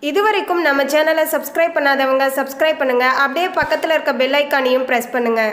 இதுவரைக்கும் நம்ம சேனலை சப்ஸ்கிரைப் பண்ணாதவங்க சப்ஸ்கிரைப் பண்ணுங்க அப்படியே பக்கத்தில் இருக்க பெல் ஐக்கானையும் ப்ரெஸ் பண்ணுங்க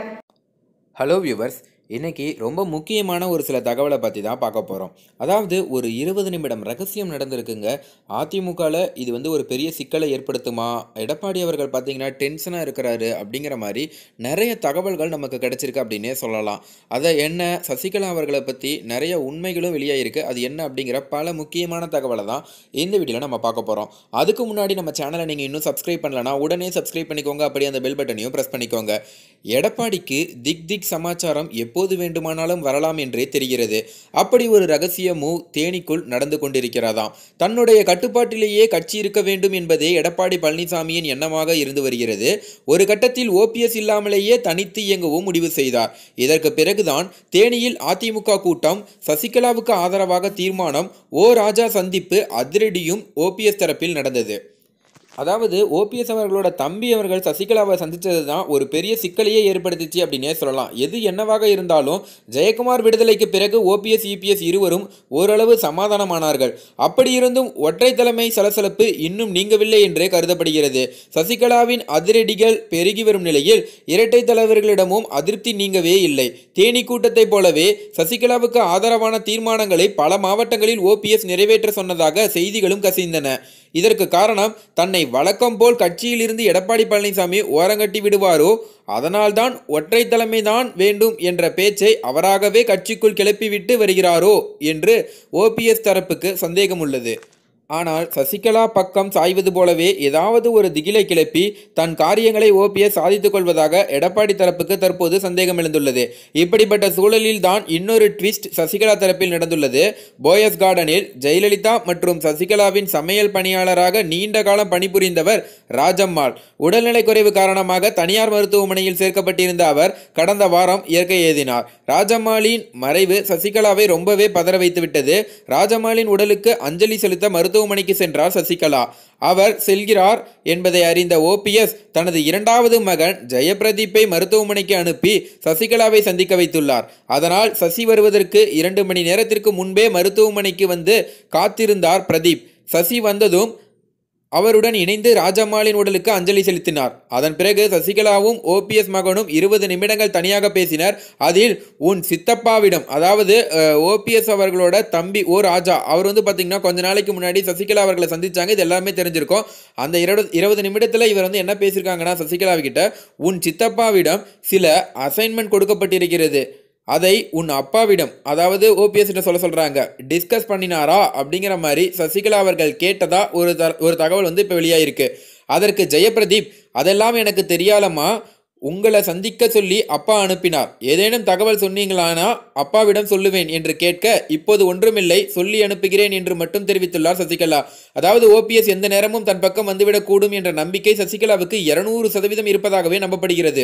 ஹலோ வியூவர்ஸ் இன்னைக்கு ரொம்ப முக்கியமான ஒரு சில தகவலை பற்றி தான் பார்க்க போகிறோம் அதாவது ஒரு இருபது நிமிடம் ரகசியம் நடந்திருக்குங்க அதிமுகவில் இது வந்து ஒரு பெரிய சிக்கலை ஏற்படுத்துமா எடப்பாடி அவர்கள் பார்த்தீங்கன்னா டென்ஷனாக இருக்கிறாரு அப்படிங்கிற மாதிரி நிறைய தகவல்கள் நமக்கு கிடைச்சிருக்கு அப்படின்னே சொல்லலாம் அதை என்ன சசிகலா அவர்களை பற்றி நிறைய உண்மைகளும் வெளியாகிருக்கு அது என்ன அப்படிங்கிற பல முக்கியமான தகவலை தான் இந்த வீடியோவில் நம்ம பார்க்க போகிறோம் அதுக்கு முன்னாடி நம்ம சேனலை நீங்கள் இன்னும் சப்ஸ்கிரைப் பண்ணலனா உடனே சப்ஸ்கிரைப் பண்ணிக்கோங்க அப்படியே அந்த பெல் பட்டனையும் ப்ரெஸ் பண்ணிக்கோங்க எடப்பாடிக்கு திக் திக் சமாச்சாரம் எப்போது வேண்டுமானாலும் வரலாம் என்றே தெரிகிறது அப்படி ஒரு ரகசிய மூவ் தேனிக்குள் நடந்து கொண்டிருக்கிறதாம் தன்னுடைய கட்டுப்பாட்டிலேயே கட்சி இருக்க வேண்டும் என்பதே எடப்பாடி பழனிசாமியின் எண்ணமாக இருந்து வருகிறது ஒரு கட்டத்தில் ஓபிஎஸ் இல்லாமலேயே தனித்து இயங்கவும் முடிவு செய்தார் இதற்கு பிறகுதான் தேனியில் அதிமுக கூட்டம் சசிகலாவுக்கு ஆதரவாக தீர்மானம் ஓ ராஜா சந்திப்பு அதிரடியும் ஓபிஎஸ் தரப்பில் நடந்தது அதாவது ஓபிஎஸ் அவர்களோட தம்பி அவர்கள் சசிகலாவை சந்தித்தது தான் ஒரு பெரிய சிக்கலையே ஏற்படுத்திச்சு அப்படின்னே சொல்லலாம் எது என்னவாக இருந்தாலும் ஜெயக்குமார் விடுதலைக்கு பிறகு ஓபிஎஸ் இபிஎஸ் இருவரும் ஓரளவு சமாதானமானார்கள் அப்படி இருந்தும் ஒற்றை தலைமை சலசலப்பு இன்னும் நீங்கவில்லை என்றே கருதப்படுகிறது சசிகலாவின் அதிரடிகள் பெருகி வரும் நிலையில் இரட்டை தலைவர்களிடமும் அதிருப்தி நீங்கவே இல்லை தேனி கூட்டத்தைப் போலவே சசிகலாவுக்கு ஆதரவான தீர்மானங்களை பல மாவட்டங்களில் ஓபிஎஸ் நிறைவேற்ற சொன்னதாக செய்திகளும் கசிந்தன இதற்கு காரணம் தன்னை வழக்கம் போல் கட்சியிலிருந்து எடப்பாடி பழனிசாமி ஓரங்கட்டி விடுவாரோ அதனால்தான் ஒற்றை தலைமைதான் வேண்டும் என்ற பேச்சை அவராகவே கட்சிக்குள் கிளப்பிவிட்டு வருகிறாரோ என்று ஓபிஎஸ் தரப்புக்கு சந்தேகம் உள்ளது ஆனால் சசிகலா பக்கம் சாய்வது போலவே ஏதாவது ஒரு திகிலை கிளப்பி தன் காரியங்களை ஓபிஎஸ் சாதித்துக் கொள்வதாக எடப்பாடி தரப்புக்கு தற்போது சந்தேகம் எழுந்துள்ளது இப்படிப்பட்ட சூழலில் தான் இன்னொரு ட்விஸ்ட் சசிகலா தரப்பில் நடந்துள்ளது போயஸ் கார்டனில் ஜெயலலிதா மற்றும் சசிகலாவின் சமையல் பணியாளராக நீண்ட காலம் பணிபுரிந்தவர் ராஜம்மாள் உடல்நலை குறைவு காரணமாக தனியார் மருத்துவமனையில் சேர்க்கப்பட்டிருந்த அவர் கடந்த வாரம் இயற்கை எழுதினார் ராஜம்மாளின் மறைவு சசிகலாவை ரொம்பவே பதற வைத்துவிட்டது ராஜம்மாளின் உடலுக்கு அஞ்சலி செலுத்த மருத்துவமனைக்கு சென்றார் சசிகலா அவர் செல்கிறார் என்பதை அறிந்த ஓபிஎஸ் தனது இரண்டாவது மகன் ஜெயபிரதீப்பை மருத்துவமனைக்கு அனுப்பி சசிகலாவை சந்திக்க வைத்துள்ளார் அதனால் சசி வருவதற்கு இரண்டு மணி நேரத்திற்கு முன்பே மருத்துவமனைக்கு வந்து காத்திருந்தார் பிரதீப் சசி வந்ததும் அவருடன் இணைந்து ராஜம்மாளின் உடலுக்கு அஞ்சலி செலுத்தினார் அதன் பிறகு சசிகலாவும் ஓபிஎஸ் மகனும் இருபது நிமிடங்கள் தனியாக பேசினர் அதில் உன் சித்தப்பாவிடம் அதாவது ஓபிஎஸ் அவர்களோட தம்பி ஓ ராஜா அவர் வந்து பார்த்தீங்கன்னா கொஞ்ச நாளைக்கு முன்னாடி சசிகலா அவர்களை சந்திச்சாங்க இது எல்லாமே தெரிஞ்சிருக்கும் அந்த இருபது இருபது நிமிடத்தில் இவர் வந்து என்ன பேசியிருக்காங்கன்னா சசிகலா கிட்ட உன் சித்தப்பாவிடம் சில அசைன்மெண்ட் கொடுக்கப்பட்டிருக்கிறது அதை உன் அப்பாவிடம் அதாவது ஓபிஎஸ் கிட்ட சொல்ல சொல்கிறாங்க டிஸ்கஸ் பண்ணினாரா அப்படிங்கிற மாதிரி சசிகலா அவர்கள் கேட்டதா ஒரு த ஒரு தகவல் வந்து இப்போ வெளியாயிருக்கு அதற்கு ஜெயபிரதீப் அதெல்லாம் எனக்கு தெரியாலம்மா உங்களை சந்திக்க சொல்லி அப்பா அனுப்பினார் ஏதேனும் தகவல் சொன்னீங்களானா அப்பாவிடம் சொல்லுவேன் என்று கேட்க இப்போது ஒன்றுமில்லை சொல்லி அனுப்புகிறேன் என்று மட்டும் தெரிவித்துள்ளார் சசிகலா அதாவது ஓபிஎஸ் எந்த நேரமும் தன் பக்கம் வந்துவிடக்கூடும் என்ற நம்பிக்கை சசிகலாவுக்கு இருநூறு சதவீதம் இருப்பதாகவே நம்பப்படுகிறது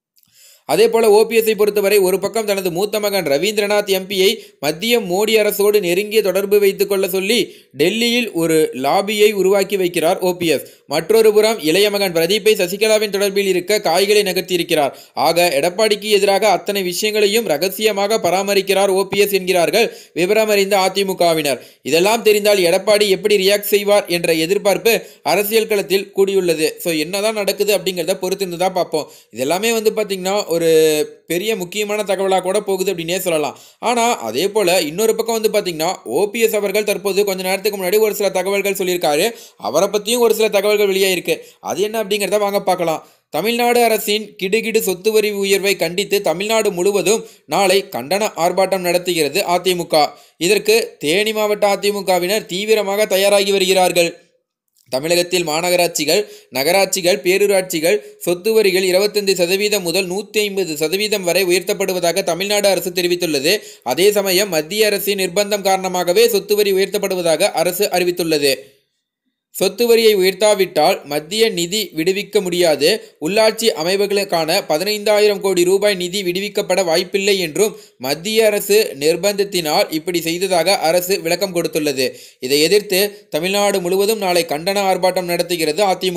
அதே போல ஓபிஎஸ்ஐ பொறுத்தவரை ஒரு பக்கம் தனது மூத்த மகன் ரவீந்திரநாத் எம்பியை மத்திய மோடி அரசோடு நெருங்கிய தொடர்பு வைத்துக் கொள்ள சொல்லி டெல்லியில் ஒரு லாபியை உருவாக்கி வைக்கிறார் ஓபிஎஸ் மற்றொரு புறம் இளைய மகன் பிரதீப்பை சசிகலாவின் தொடர்பில் இருக்க காய்களை நகர்த்தியிருக்கிறார் ஆக எடப்பாடிக்கு எதிராக அத்தனை விஷயங்களையும் ரகசியமாக பராமரிக்கிறார் ஓபிஎஸ் என்கிறார்கள் விவரம் அறிந்த அதிமுகவினர் இதெல்லாம் தெரிந்தால் எடப்பாடி எப்படி ரியாக்ட் செய்வார் என்ற எதிர்பார்ப்பு அரசியல் களத்தில் கூடியுள்ளது ஸோ என்னதான் நடக்குது அப்படிங்கிறத பொறுத்திருந்து தான் பார்ப்போம் இதெல்லாமே வந்து பார்த்தீங்கன்னா ஒரு பெரிய முக்கியமான தகவலாக கூட போகுது அப்படின்னே சொல்லலாம் ஆனால் அதே போல் இன்னொரு பக்கம் வந்து பார்த்தீங்கன்னா ஓபிஎஸ் அவர்கள் தற்போது கொஞ்ச நேரத்துக்கு முன்னாடி ஒரு சில தகவல்கள் சொல்லியிருக்காரு அவரை பற்றியும் ஒரு சில தகவல்கள் வெளியாயிருக்கு அது என்ன அப்படிங்கிறத வாங்க பார்க்கலாம் தமிழ்நாடு அரசின் கிடுகிடு சொத்து வரி உயர்வை கண்டித்து தமிழ்நாடு முழுவதும் நாளை கண்டன ஆர்ப்பாட்டம் நடத்துகிறது அதிமுக இதற்கு தேனி மாவட்ட அதிமுகவினர் தீவிரமாக தயாராகி வருகிறார்கள் தமிழகத்தில் மாநகராட்சிகள் நகராட்சிகள் பேரூராட்சிகள் சொத்து வரிகள் இருபத்தைந்து சதவீதம் முதல் நூற்றி ஐம்பது சதவீதம் வரை உயர்த்தப்படுவதாக தமிழ்நாடு அரசு தெரிவித்துள்ளது அதே சமயம் மத்திய அரசின் நிர்பந்தம் காரணமாகவே சொத்து வரி உயர்த்தப்படுவதாக அரசு அறிவித்துள்ளது சொத்து வரியை உயர்த்தாவிட்டால் மத்திய நிதி விடுவிக்க முடியாது உள்ளாட்சி அமைப்புகளுக்கான பதினைந்தாயிரம் கோடி ரூபாய் நிதி விடுவிக்கப்பட வாய்ப்பில்லை என்றும் மத்திய அரசு நிர்பந்தத்தினால் இப்படி செய்ததாக அரசு விளக்கம் கொடுத்துள்ளது இதை எதிர்த்து தமிழ்நாடு முழுவதும் நாளை கண்டன ஆர்ப்பாட்டம் நடத்துகிறது அதிமுக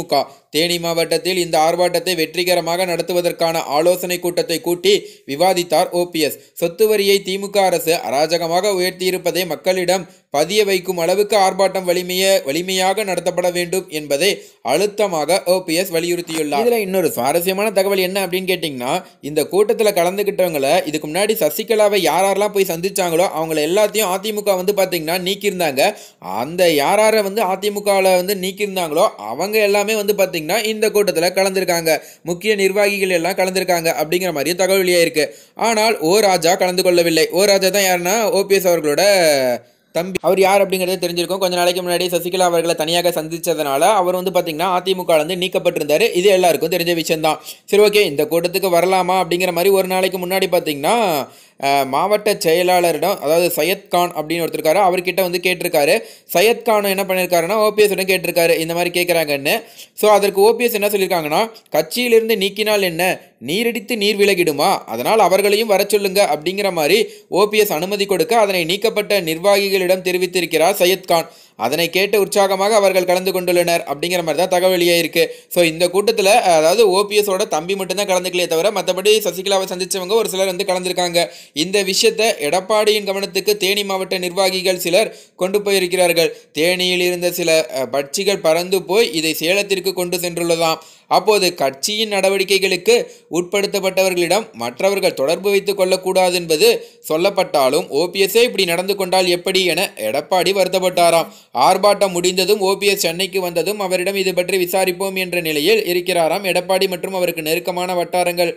தேனி மாவட்டத்தில் இந்த ஆர்ப்பாட்டத்தை வெற்றிகரமாக நடத்துவதற்கான ஆலோசனை கூட்டத்தை கூட்டி விவாதித்தார் ஓபிஎஸ் சொத்து வரியை திமுக அரசு அராஜகமாக உயர்த்தியிருப்பதை மக்களிடம் பதிய வைக்கும் அளவுக்கு ஆர்ப்பாட்டம் வலிமைய வலிமையாக நடத்தப்பட வேண்டும் என்பதை அழுத்தமாக ஓபிஎஸ் வலியுறுத்தியுள்ளார் இதில் இன்னொரு சுவாரஸ்யமான தகவல் என்ன அப்படின்னு கேட்டிங்கன்னா இந்த கூட்டத்தில் கலந்துக்கிட்டவங்களை இதுக்கு முன்னாடி சசிகலாவை யார் யாரெல்லாம் போய் சந்திச்சாங்களோ அவங்கள எல்லாத்தையும் அதிமுக வந்து பார்த்தீங்கன்னா நீக்கியிருந்தாங்க அந்த யார் யாரை வந்து அதிமுகவில் வந்து நீக்கியிருந்தாங்களோ அவங்க எல்லாமே வந்து பார்த்தீங்கன்னா இந்த கூட்டத்தில் கலந்துருக்காங்க முக்கிய நிர்வாகிகள் எல்லாம் கலந்துருக்காங்க அப்படிங்கிற மாதிரியும் தகவல் வெளியாயிருக்கு ஆனால் ஓ ராஜா கலந்து கொள்ளவில்லை ஓ ராஜா தான் யாருன்னா ஓபிஎஸ் அவர்களோட தம்பி அவர் யார் அப்படிங்கிறது தெரிஞ்சிருக்கும் கொஞ்ச நாளைக்கு முன்னாடி சசிகலா அவர்களை தனியாக சந்திச்சதுனால அவர் வந்து பார்த்தீங்கன்னா அதிமுக வந்து நீக்கப்பட்டிருந்தாரு இது எல்லாருக்கும் தெரிஞ்ச விஷயம்தான் சரி ஓகே இந்த கூட்டத்துக்கு வரலாமா அப்படிங்கிற மாதிரி ஒரு நாளைக்கு முன்னாடி பார்த்தீங்கன்னா அஹ், மாவட்ட செயலாளரிடம் அதாவது சையத் கான் அப்படின்னு ஒருத்தர் இருக்காரு அவர்கிட்ட வந்து கேட்டிருக்காரு சையத் கான் என்ன பண்ணியிருக்காருன்னா ஓபிஎஸ் இடம் கேட்டிருக்காரு இந்த மாதிரி கேட்குறாங்கன்னு ஸோ அதற்கு ஓபிஎஸ் என்ன சொல்லியிருக்காங்கன்னா கட்சியிலிருந்து நீக்கினால் என்ன நீரடித்து நீர் விலகிடுமா அதனால் அவர்களையும் வர சொல்லுங்க அப்படிங்கிற மாதிரி ஓபிஎஸ் அனுமதி கொடுக்க அதனை நீக்கப்பட்ட நிர்வாகிகளிடம் தெரிவித்திருக்கிறார் சையத் கான் அதனை கேட்டு உற்சாகமாக அவர்கள் கலந்து கொண்டுள்ளனர் அப்படிங்கிற மாதிரி தான் தகவல் வெளியாயிருக்கு ஸோ இந்த கூட்டத்தில் அதாவது ஓபிஎஸோட தம்பி மட்டும்தான் கலந்துக்கலையே தவிர மற்றபடி சசிகலாவை சந்திச்சவங்க ஒரு சிலர் வந்து கலந்துருக்காங்க இந்த விஷயத்தை எடப்பாடியின் கவனத்துக்கு தேனி மாவட்ட நிர்வாகிகள் சிலர் கொண்டு போயிருக்கிறார்கள் தேனியில் இருந்த சில அஹ், பட்சிகள் பறந்து போய் இதை சேலத்திற்கு கொண்டு சென்றுள்ளதாம் அப்போது கட்சியின் நடவடிக்கைகளுக்கு உட்படுத்தப்பட்டவர்களிடம் மற்றவர்கள் தொடர்பு வைத்துக் கொள்ளக்கூடாது என்பது சொல்லப்பட்டாலும் ஓபிஎஸ்ஸே இப்படி நடந்து கொண்டால் எப்படி என எடப்பாடி வருத்தப்பட்டாராம் ஆர்ப்பாட்டம் முடிந்ததும் ஓபிஎஸ் சென்னைக்கு வந்ததும் அவரிடம் இது பற்றி விசாரிப்போம் என்ற நிலையில் இருக்கிறாராம் எடப்பாடி மற்றும் அவருக்கு நெருக்கமான வட்டாரங்கள்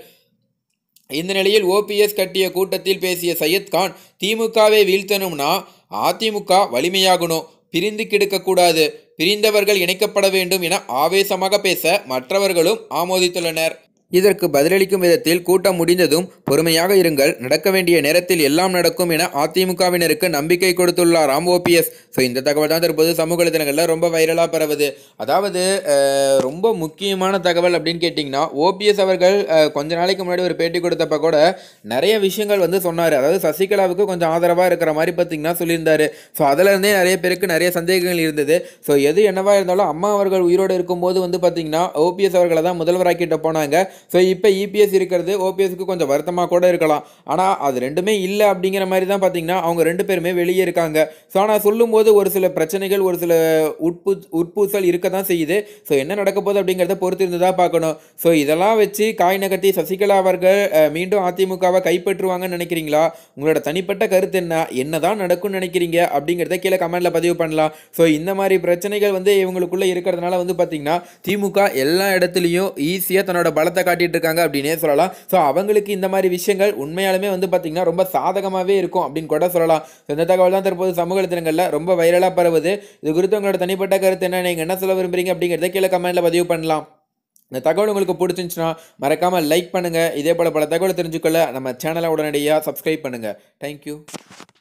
இந்த நிலையில் ஓபிஎஸ் கட்டிய கூட்டத்தில் பேசிய சையத் கான் திமுகவை வீழ்த்தணும்னா அதிமுக வலிமையாகணும் பிரிந்து கிடக்கக்கூடாது பிரிந்தவர்கள் இணைக்கப்பட வேண்டும் என ஆவேசமாக பேச மற்றவர்களும் ஆமோதித்துள்ளனர் இதற்கு பதிலளிக்கும் விதத்தில் கூட்டம் முடிந்ததும் பொறுமையாக இருங்கள் நடக்க வேண்டிய நேரத்தில் எல்லாம் நடக்கும் என அதிமுகவினருக்கு நம்பிக்கை கொடுத்துள்ளாராம் ஓபிஎஸ் ஸோ இந்த தகவல் தான் தற்போது சமூக வலைதளங்களில் ரொம்ப வைரலாக பரவுது அதாவது அஹ், ரொம்ப முக்கியமான தகவல் அப்படின்னு கேட்டிங்கன்னா ஓபிஎஸ் அவர்கள் அஹ், கொஞ்ச நாளைக்கு முன்னாடி ஒரு பேட்டி கொடுத்தப்ப கூட நிறைய விஷயங்கள் வந்து சொன்னார் அதாவது சசிகலாவுக்கு கொஞ்சம் ஆதரவாக இருக்கிற மாதிரி பார்த்தீங்கன்னா சொல்லியிருந்தாரு ஸோ அதிலிருந்தே நிறைய பேருக்கு நிறைய சந்தேகங்கள் இருந்தது ஸோ எது என்னவா இருந்தாலும் அம்மா அவர்கள் உயிரோடு இருக்கும்போது வந்து பார்த்தீங்கன்னா ஓபிஎஸ் அவர்களை தான் முதல்வராக்கிட்ட போனாங்க ஸோ இப்போ இபிஎஸ் இருக்கிறது ஓபிஎஸ்க்கு கொஞ்சம் வருத்தமாக கூட இருக்கலாம் ஆனால் அது ரெண்டுமே இல்லை அப்படிங்கிற மாதிரி தான் பார்த்தீங்கன்னா அவங்க ரெண்டு பேருமே வெளியே இருக்காங்க ஸோ ஆனால் சொல்லும்போது ஒரு சில பிரச்சனைகள் ஒரு சில உட்பு உட்பூசல் இருக்க தான் செய்யுது ஸோ என்ன நடக்க போகுது அப்படிங்கிறத பொறுத்து இருந்து தான் பார்க்கணும் ஸோ இதெல்லாம் வச்சு காய் நகர்த்தி சசிகலா அவர்கள் அஹ், மீண்டும் அதிமுகவை கைப்பற்றுவாங்கன்னு நினைக்கிறீங்களா உங்களோட தனிப்பட்ட கருத்து என்ன என்னதான் நடக்கும்னு நினைக்கிறீங்க அப்படிங்கிறத கீழே கமெண்ட்ல பதிவு பண்ணலாம் ஸோ இந்த மாதிரி பிரச்சனைகள் வந்து இவங்களுக்குள்ள இருக்கிறதுனால வந்து பார்த்தீங்கன்னா திமுக எல்லா இடத்துலையும் ஈஸியாக தன்னோட பலத்தை காட்டிட்டு இருக்காங்க அப்படின்னே சொல்லலாம் ஸோ அவங்களுக்கு இந்த மாதிரி விஷயங்கள் உண்மையாலுமே வந்து பார்த்தீங்கன்னா ரொம்ப சாதகமாகவே இருக்கும் அப்படின்னு கூட சொல்லலாம் So, இந்த தகவல் தான் தற்போது சமூக வலைத்தளங்களில் ரொம்ப வைரலாக பரவுது இது குறித்து உங்களோட தனிப்பட்ட கருத்து என்ன நீங்கள் என்ன சொல்ல விரும்புறீங்க அப்படிங்கிறத கீழே கமெண்ட்ல பதிவு பண்ணலாம் இந்த தகவல் உங்களுக்கு பிடிச்சிருந்துச்சுன்னா மறக்காமல் லைக் பண்ணுங்கள் இதே போல் பல தகவலை தெரிஞ்சுக்கொள்ள நம்ம சேனலை உடனடியாக சப்ஸ்கிரைப் பண்ணுங்கள் தேங்க்யூ